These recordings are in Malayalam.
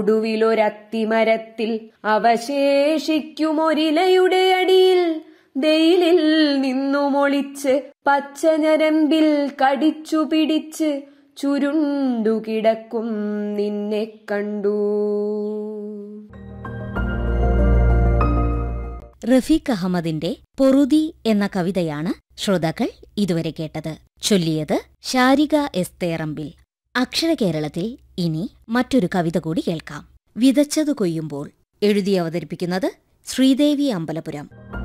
ഒടുവിലൊരത്തിമരത്തിൽ അവശേഷിക്കുമൊരിലയുടെ അടിയിൽ വെയിലിൽ നിന്നുമൊളിച്ച് പച്ചഞരമ്പിൽ കടിച്ചു പിടിച്ച് ചുരുണ്ടു കിടക്കും നിന്നെ കണ്ടു റഫീഖ് അഹമ്മദിന്റെ പൊറുതി എന്ന കവിതയാണ് ശ്രോതാക്കൾ ഇതുവരെ കേട്ടത് ചൊല്ലിയത് ശാരിക എസ് തേറമ്പിൽ അക്ഷരകേരളത്തിൽ ഇനി മറ്റൊരു കവിത കൂടി കേൾക്കാം വിതച്ചതു കൊയ്യുമ്പോൾ എഴുതി അവതരിപ്പിക്കുന്നത് ശ്രീദേവി അമ്പലപുരം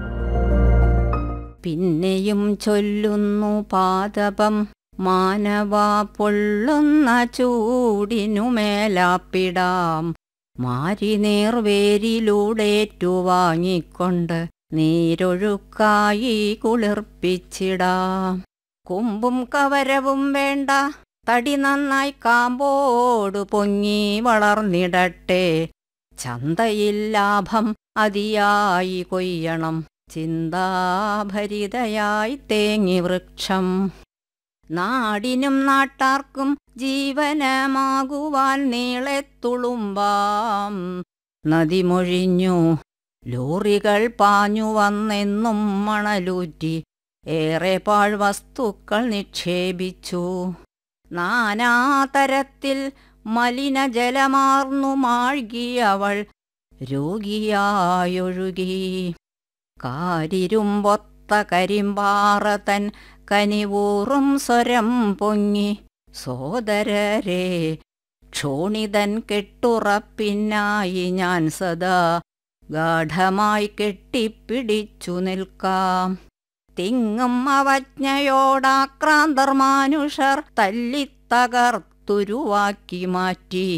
പിന്നെയും ചൊല്ലുന്നു പാദപം മാനവാ പൊള്ളുന്ന ചൂടിനുമേലാപ്പിടാം മാരി നേർവേരിലൂടേറ്റു വാങ്ങിക്കൊണ്ട് നീരൊഴുക്കായി കുളിർപ്പിച്ചിടാം കുമ്പും കവരവും വേണ്ട തടി നന്നായി കാമ്പോടു പൊങ്ങി വളർന്നിടട്ടെ ചന്തയിൽ ലാഭം അതിയായി കൊയ്യണം ചിന്താഭരിതയായി തേങ്ങി വൃക്ഷം നാടിനും നാട്ടാർക്കും ജീവനമാകുവാൻ നീളെ തുളുമ്പാം നദിമൊഴിഞ്ഞു ലോറികൾ പാഞ്ഞു വന്നെന്നും മണലൂറ്റി ഏറെ പാഴ്വസ്തുക്കൾ നിക്ഷേപിച്ചു നാനാതരത്തിൽ മലിനജലമാർന്നു മാഴ്കിയവൾ രോഗിയായൊഴുകി കാരിരുമ്പൊത്ത കരിമ്പാറ തൻ കനിവൂറും സ്വരം പൊങ്ങി സോദരരെ ക്ഷോണിതൻ കെട്ടുറപ്പിനായി ഞാൻ സദാ ഗാഠമായി കെട്ടിപ്പിടിച്ചു നിൽക്കാം തിങ്ങും അവജ്ഞയോടാക്രാന്തർ മാനുഷർ തല്ലിത്തകർത്തുരുവാക്കി മാറ്റി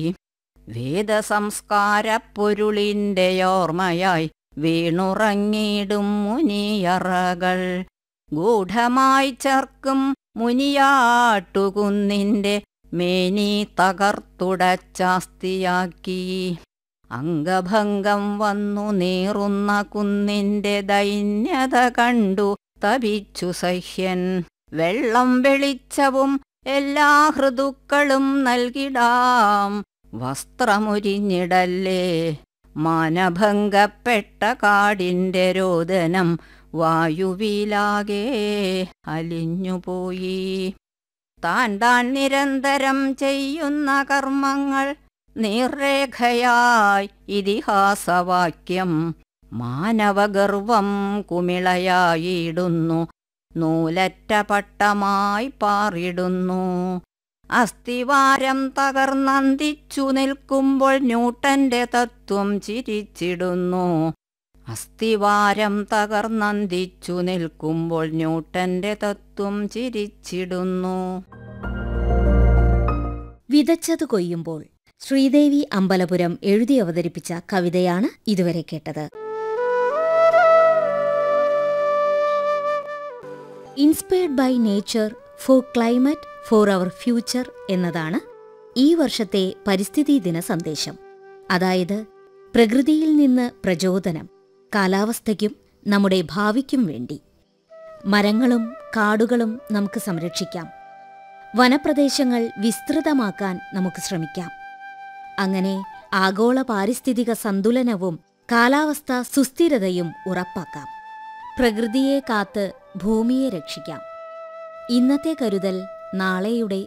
വേദസംസ്കാരപ്പൊരുളിന്റെ ഓർമ്മയായി വീണുറങ്ങിടും മുനിയറകൾ ഗൂഢമായി ചേർക്കും മുനിയാട്ടുകുന്നിന്റെ മേനി തകർത്തുടച്ചാസ്തിയാക്കി അംഗഭംഗം വന്നു നീറുന്ന കുന്നിന്റെ ദൈന്യത കണ്ടു തപിച്ചു സഹ്യൻ വെള്ളം വെളിച്ചവും എല്ലാ ഹൃതുക്കളും നൽകിടാം വസ്ത്രമുരിഞ്ഞിടല്ലേ മാനഭംഗപ്പെട്ട കാടിന്റെ രോദനം വായുവിലാകെ അലിഞ്ഞുപോയി താൻ താൻ നിരന്തരം ചെയ്യുന്ന കർമ്മങ്ങൾ നിർരേഖയായി ഇതിഹാസവാക്യം മാനവഗർവം കുമിളയായിടുന്നു നൂലറ്റ പട്ടമായി പാറിടുന്നു അസ്ഥിവാരം തകർന്നന്തിച്ചു നിൽക്കുമ്പോൾ ന്യൂട്ടന്റെ തത്വം ചിരിച്ചിടുന്നു അസ്ഥിവാരം തകർന്നന്തിച്ചു നിൽക്കുമ്പോൾ ന്യൂട്ടന്റെ തത്വം ചിരിച്ചിടുന്നു വിതച്ചതു കൊയ്യുമ്പോൾ ശ്രീദേവി അമ്പലപുരം എഴുതി അവതരിപ്പിച്ച കവിതയാണ് ഇതുവരെ കേട്ടത് inspired by nature for climate for our future എന്നതാണ് ഈ വർഷത്തെ പരിസ്ഥിതി ദിന സന്ദേശം അതായത് പ്രകൃതിയിൽ നിന്ന് പ്രചോദനം കാലാവസ്ഥയ്ക്കും നമ്മുടെ ഭാവിക്കും വേണ്ടി മരങ്ങളും കാടുകളും നമുക്ക് സംരക്ഷിക്കാം വനപ്രദേശങ്ങൾ വിസ്തൃതമാക്കാൻ നമുക്ക് ശ്രമിക്കാം അങ്ങനെ ആഗോള പാരിസ്ഥിതിക സന്തുലനവും കാലാവസ്ഥ സുസ്ഥിരതയും ഉറപ്പാക്കാം പ്രകൃതിയെ കാത്ത് ഭൂമിയെ രക്ഷിക്കാം ഇന്നത്തെ കരുതൽ നാളെയുടെ